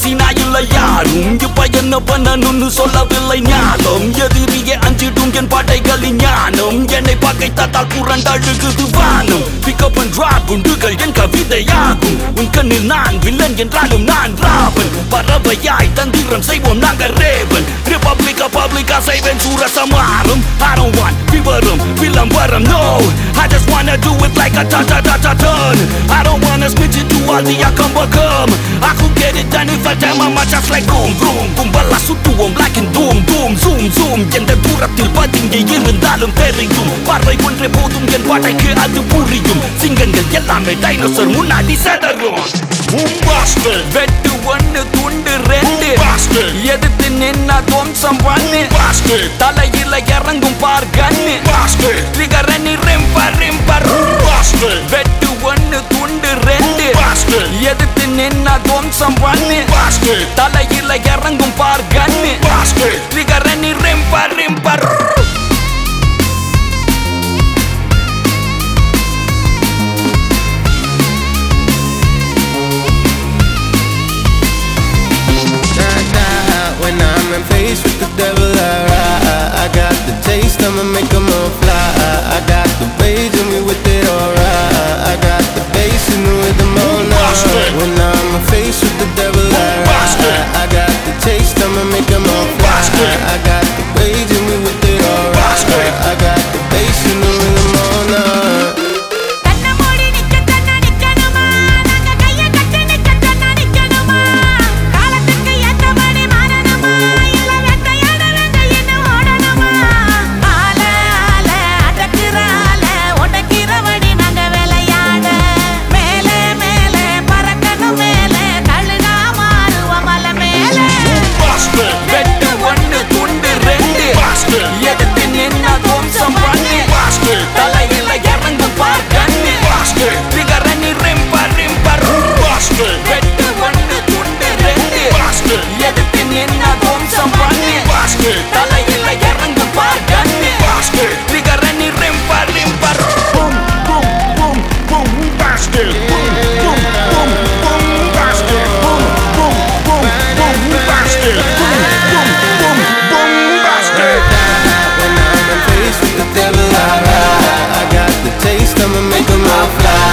பேசினா இல்ல யாரும் இப்ப என்ன பண்ணணும்னு சொல்லவில்லை ஞானம் எதிரியே அஞ்சிடும் என் பாட்டைகளின் ஞானம் என்னை பகைத்தால் புரண்டழுகுது வானம் பிக்கப் அண்ட் டிராப் குண்டுகள் என் கவிதையாகும் உன் கண்ணில் நான் வில்லன் என்றாலும் நான் ராவன் பறவையாய் தந்திரம் செய்வோம் நாங்கள் ரேவன் ரிபப்ளிகா பப்ளிகா செய்வேன் சூரசமாரம் I don't want விவரம் விளம்பரம் no I just wanna do it like a ta ta ta ta turn I don't wanna snitch it to all the come become I could get it done if I tell my mind just like boom boom கும்பலா சுத்துவோம் like in doom doom zoom zoom எந்த தூரத்தில் பதுங்கி இருந்தாலும் தெரியும் பார்வை ஒன்றே போதும் என் பாட்டைக்கு அது புரியும் சிங்கங்கள் எல்லாமே டைனோசர் முன்னாடி செதறும் Boombastic, வெட்டு ஒண்ணு துண்டு ரெண்டு Bastard. எதிர்த்து நின்னா துவம்சம் பண்ணு bastard, தலையில இறங்கும் பார் கண்ணு bastard, ட்ரிகரணி ரிம்ப ரிம்ப bastard, வெட்டு ஒண்ணு துண்டு ரெண்டு bastard, எதிர்த்து நின்னா துவம்சம் பண்ணு bastard, தலையில இறங்கும் பார் கண்ணு bastard. ட்ரிகரணி ரிம்ப ரிம்ப Nah, nah, when I'm in face with the devil, I, I, I got the taste, I'ma make 'em all fly. I got the rage and we with it alright. I got the bass and the rhythm all Bastard. night. When I'm in face with the devil, I, Bastard. I, I got the taste, I'ma make 'em all fly. Bastard. I got the rage and we with it alright. Bastard. I got the bass and the rhythm all night. கண்ண மூடி நிக்க சொன்னா நிக்கணுமா நாங்க கைய கட்டி நிக்க சொன்னா நிக்கணுமா காலத்துக்கு ஏத்தபடி மாறணுமா இல்ல வேட்டையாட வேண்ட என்ன ஓடணுமா ஆல ஆல அடக்குற ஆல உடைக்கிறபடி நாங்க விளையாட மேலே மேலே பறக்கணும் மேலே கழுகா மாறுவோம் மலை மேலே Bastard, வெட்டு ஒண்ணு துண்டு ரெண்டு Bastard. எதிர்த்து நின்னா துவம்சம் பண்ணு bastard, தலையில இறங்கும் பார் கண்ணு bastard, ட்ரிகரணி ரிம்ப ரிம்ப bastard, வெட்டு ஒண்ணு துண்டு ரெண்டு bastard, எதிர்த்து நின்னா துவம்சம் பண்ணு bastard, தலையில இறங்கும் பார் கண்ணு bastard. ட்ரிகரணி ரிம்ப ரிம்ப Boom, boom, boom, boom, bastard. Boom, boom, boom, boom, bastard. Boom, boom, boom, boom, bastard. Boom, boom, boom, boom, bastard. When I'm in face with the devil, I, I, I got the taste, I'ma make 'em all fly.